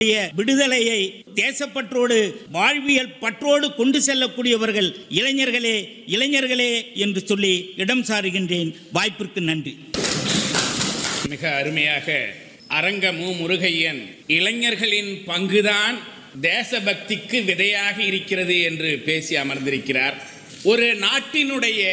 விடுதலையை தேசப்பற்றோடு வாழ்வியல் பற்றோடு கொண்டு செல்லக்கூடியவர்கள் இளைஞர்களே இளைஞர்களே என்று சொல்லி இடம் சாருகின்றேன் வாய்ப்பிற்கு நன்றி மிக அருமையாக அரங்க மு முருகையன் இளைஞர்களின் பங்குதான் தேசபக்திக்கு விதையாக இருக்கிறது என்று பேசி அமர்ந்திருக்கிறார் ஒரு நாட்டினுடைய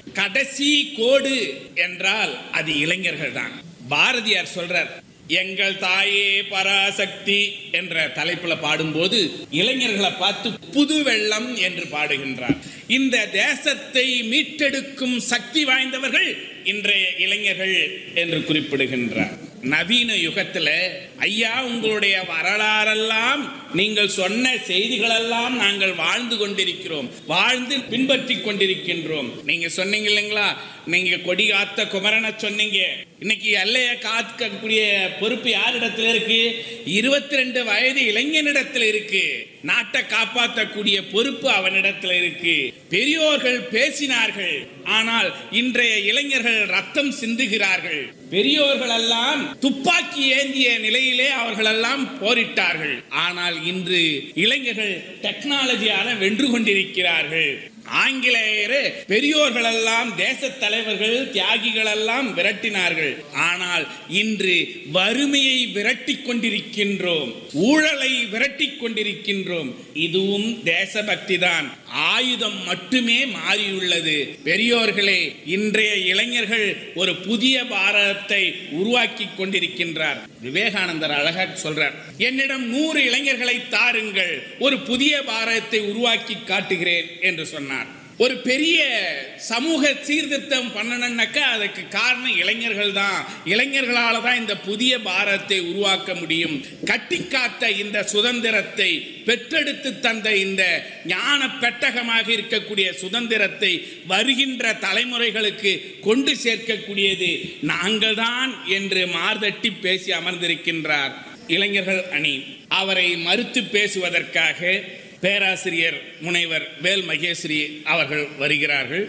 கடைசி கோடு என்றால் அது இளைஞர்கள் தான் பாரதியார் சொல்றார் எங்கள் தாயே பராசக்தி என்ற தலைப்புல பாடும்போது இளைஞர்களை பார்த்து புது வெள்ளம் என்று பாடுகின்றார் இந்த தேசத்தை மீட்டெடுக்கும் சக்தி வாய்ந்தவர்கள் இன்றைய இளைஞர்கள் என்று குறிப்பிடுகின்றார் நவீன யுகத்துல ஐயா உங்களுடைய வரலாறெல்லாம் நீங்கள் சொன்ன செய்திகளெல்லாம் நாங்கள் வாழ்ந்து கொண்டிருக்கிறோம் வாழ்ந்து பின்பற்றி கொண்டிருக்கின்றோம் நீங்க சொன்னீங்க இல்லைங்களா நீங்க கொடி காத்த குமரனை சொன்னீங்க இன்னைக்கு எல்லையை காக்கக்கூடிய பொறுப்பு யாரிடத்துல இருக்கு இருபத்தி ரெண்டு வயது இளைஞனிடத்துல இருக்கு நாட்டை காப்பாற்றக்கூடிய பொறுப்பு அவனிடத்துல இருக்கு பெரியோர்கள் பேசினார்கள் ஆனால் இன்றைய இளைஞர்கள் ரத்தம் சிந்துகிறார்கள் பெரியோர்கள் எல்லாம் துப்பாக்கி ஏந்திய நிலையிலே அவர்கள் எல்லாம் போரிட்டார்கள் ஆனால் இன்று இளைஞர்கள் டெக்னாலஜியால வென்று கொண்டிருக்கிறார்கள் ஆங்கிலேயர் பெரியோர்கள் எல்லாம் தேச தலைவர்கள் தியாகிகள் எல்லாம் விரட்டினார்கள் ஆனால் இன்று வறுமையை விரட்டி கொண்டிருக்கின்றோம் ஊழலை விரட்டி கொண்டிருக்கின்றோம் இதுவும் தேசபக்தி தான் ஆயுதம் மட்டுமே மாறியுள்ளது பெரியோர்களே இன்றைய இளைஞர்கள் ஒரு புதிய பாரதத்தை உருவாக்கி கொண்டிருக்கின்றார் விவேகானந்தர் அழகாக சொல்றார் என்னிடம் நூறு இளைஞர்களை தாருங்கள் ஒரு புதிய பாரதத்தை உருவாக்கி காட்டுகிறேன் என்று சொன்னார் ஒரு பெரிய சமூக சீர்திருத்தம் பண்ணணும்னாக்கா அதுக்கு காரணம் இளைஞர்கள் தான் இளைஞர்களால தான் இந்த புதிய பாரதத்தை உருவாக்க முடியும் கட்டி காத்த இந்த சுதந்திரத்தை பெற்றெடுத்து தந்த இந்த ஞான பெட்டகமாக இருக்கக்கூடிய சுதந்திரத்தை வருகின்ற தலைமுறைகளுக்கு கொண்டு சேர்க்கக்கூடியது நாங்கள் தான் என்று மார்தட்டி பேசி அமர்ந்திருக்கின்றார் இளைஞர்கள் அணி அவரை மறுத்து பேசுவதற்காக பேராசிரியர் முனைவர் வேல் மகேஸ்வரி அவர்கள் வருகிறார்கள்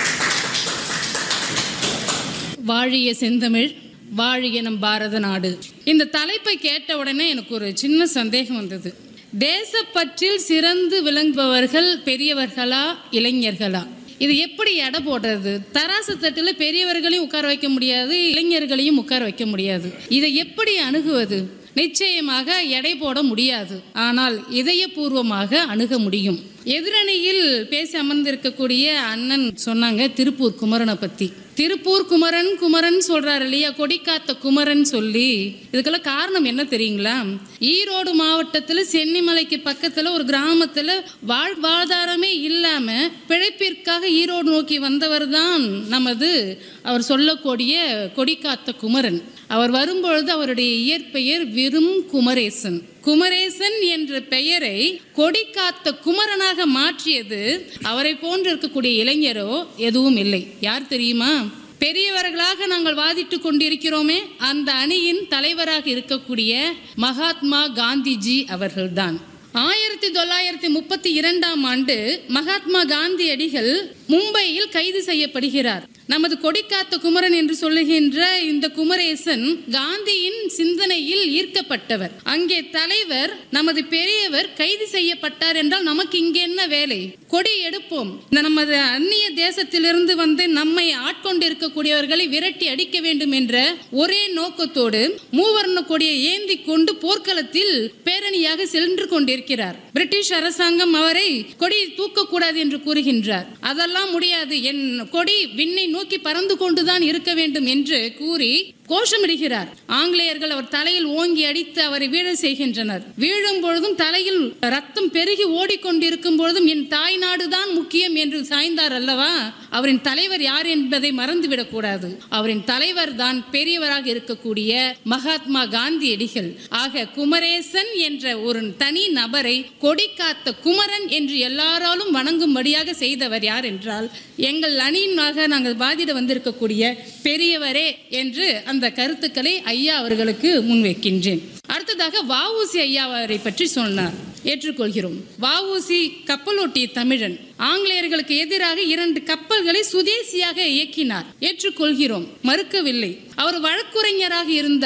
வாழிய செந்தமிழ் வாழிய நம் பாரத நாடு இந்த தலைப்பை கேட்ட உடனே எனக்கு ஒரு சின்ன சந்தேகம் வந்தது தேசப்பற்றில் சிறந்து விளங்குபவர்கள் பெரியவர்களா இளைஞர்களா இது எப்படி எடை போடுறது தராசு தட்டில் பெரியவர்களையும் உட்கார வைக்க முடியாது இளைஞர்களையும் உட்கார வைக்க முடியாது இதை எப்படி அணுகுவது நிச்சயமாக எடை போட முடியாது ஆனால் இதயபூர்வமாக அணுக முடியும் எதிரணியில் பேசி அமர்ந்திருக்கக்கூடிய அண்ணன் சொன்னாங்க திருப்பூர் குமரனை பத்தி திருப்பூர் குமரன் குமரன் சொல்றாரு இல்லையா கொடிக்காத்த குமரன் சொல்லி இதுக்கெல்லாம் காரணம் என்ன தெரியுங்களா ஈரோடு மாவட்டத்தில் சென்னிமலைக்கு பக்கத்தில் ஒரு கிராமத்தில் வாழ்வாதாரமே இல்லாம பிழைப்பிற்காக ஈரோடு நோக்கி வந்தவர் தான் நமது அவர் சொல்லக்கூடிய கொடிக்காத்த குமரன் அவர் வரும்பொழுது அவருடைய இயற்பெயர் விரும் குமரேசன் குமரேசன் என்ற பெயரை கொடிக்காத்த குமரனாக மாற்றியது அவரை போன்று இருக்கக்கூடிய இளைஞரோ எதுவும் இல்லை யார் தெரியுமா பெரியவர்களாக நாங்கள் வாதிட்டு கொண்டிருக்கிறோமே அந்த அணியின் தலைவராக இருக்கக்கூடிய மகாத்மா காந்திஜி அவர்கள்தான் ஆயிரத்தி தொள்ளாயிரத்தி முப்பத்தி இரண்டாம் ஆண்டு மகாத்மா காந்தியடிகள் மும்பையில் கைது செய்யப்படுகிறார் நமது கொடிக்காத்த குமரன் என்று சொல்லுகின்ற இந்த குமரேசன் காந்தியின் சிந்தனையில் ஈர்க்கப்பட்டவர் அங்கே தலைவர் நமது பெரியவர் கைது செய்யப்பட்டார் என்றால் நமக்கு இங்கே என்ன வேலை கொடி எடுப்போம் இந்த நமது அந்நிய தேசத்திலிருந்து வந்து நம்மை ஆட்கொண்டிருக்கக்கூடியவர்களை விரட்டி அடிக்க வேண்டும் என்ற ஒரே நோக்கத்தோடு மூவர்ண கொடியை ஏந்தி கொண்டு போர்க்களத்தில் பேரணியாக சென்று கொண்டிருக்கிறார் பிரிட்டிஷ் அரசாங்கம் அவரை கொடியை தூக்கக்கூடாது என்று கூறுகின்றார் அதெல்லாம் முடியாது என் கொடி விண்ணை நோக்கி பறந்து கொண்டுதான் இருக்க வேண்டும் என்று கூறி கோஷமிடுகிறார் ஆங்கிலேயர்கள் அவர் தலையில் ஓங்கி அடித்து அவரை வீழ செய்கின்றனர் வீழும் பொழுதும் தலையில் ரத்தம் பெருகி ஓடிக்கொண்டிருக்கும் பொழுதும் என் தாய் நாடுதான் முக்கியம் என்று சாய்ந்தார் அல்லவா அவரின் தலைவர் யார் என்பதை மறந்துவிடக் கூடாது அவரின் தலைவர் தான் பெரியவராக இருக்கக்கூடிய மகாத்மா காந்தியடிகள் ஆக குமரேசன் என்ற ஒரு தனி நபரை கொடி காத்த குமரன் என்று எல்லாராலும் வணங்கும்படியாக செய்தவர் யார் என்றால் எங்கள் அணியினாக நாங்கள் பாதிட வந்திருக்கக்கூடிய பெரியவரே என்று அந்த கருத்துக்களை ஐயா அவர்களுக்கு முன்வைக்கின்றேன் அடுத்ததாக வஉசி ஐயா அவரை பற்றி சொன்னார் ஏற்றுக்கொள்கிறோம் வஉசி கப்பலோட்டிய தமிழன் ஆங்கிலேயர்களுக்கு எதிராக இரண்டு கப்பல்களை சுதேசியாக இயக்கினார் ஏற்றுக்கொள்கிறோம் மறுக்கவில்லை அவர் வழக்குரைஞராக இருந்தார்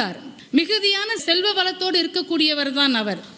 மிகுதியான செல்வ வளத்தோடு இருக்கக்கூடியவர் தான் அவர்